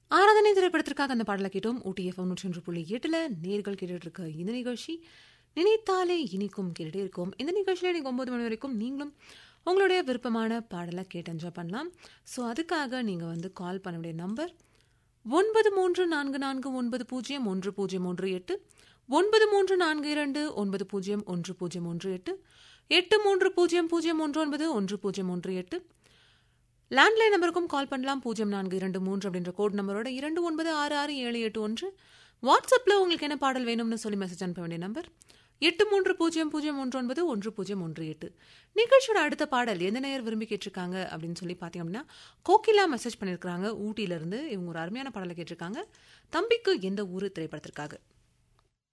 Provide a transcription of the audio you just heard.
ஆராதனை திரைப்படத்திற்காக அந்த பாடலை கேட்டோம் ஊட்டி எஃப்எம் நூற்றி ஒன்று புள்ளி எட்டுல நேர்கள் கேட்டுட்டு இருக்க இந்த நிகழ்ச்சி நினைத்தாலே இனிக்கும் கேட்டுட்டே இருக்கும் இந்த நிகழ்ச்சியில் இன்னைக்கு ஒன்பது மணி வரைக்கும் நீங்களும் உங்களுடைய விருப்பமான பாடலை கேட்டு என்ஜாய் பண்ணலாம் ஸோ அதுக்காக நீங்கள் வந்து கால் பண்ண வேண்டிய நம்பர் ஒன்பது மூன்று நான்கு நான்கு ஒன்பது பூஜ்ஜியம் ஒன்று பூஜ்ஜியம் ஒன்று எட்டு ஒன்பது மூன்று நான்கு இரண்டு ஒன்பது பூஜ்ஜியம் ஒன்று பூஜ்ஜியம் ஒன்று எட்டு எட்டு மூன்று பூஜ்ஜியம் பூஜ்ஜியம் ஒன்று ஒன்பது ஒன்று பூஜ்ஜியம் ஒன்று எட்டு லேண்ட்லைன் நம்பருக்கும் கால் பண்ணலாம் பூஜ்ஜியம் நான்கு இரண்டு மூன்று அப்படின்ற கோட் நம்பரோட இரண்டு ஒன்பது ஆறு ஆறு ஏழு எட்டு ஒன்று வாட்ஸ்அப்பில் உங்களுக்கு என்ன பாடல் வேணும்னு சொல்லி மெசேஜ் அனுப்ப வேண்டிய நம்பர் எட்டு மூன்று பூஜ்ஜியம் பூஜ்ஜியம் ஒன்று ஒன்பது ஒன்று பூஜ்ஜியம் ஒன்று எட்டு நிகழ்ச்சியோட அடுத்த பாடல் எந்த நேயர் விரும்பி கேட்டிருக்காங்க அப்படின்னு சொல்லி பார்த்தீங்க அப்படின்னா கோகிலா மெசேஜ் பண்ணியிருக்காங்க ஊட்டியிலிருந்து இவங்க ஒரு அருமையான பாடலை கேட்டிருக்காங்க தம்பிக்கு எந்த ஊர் திரைப்படத்திற்காக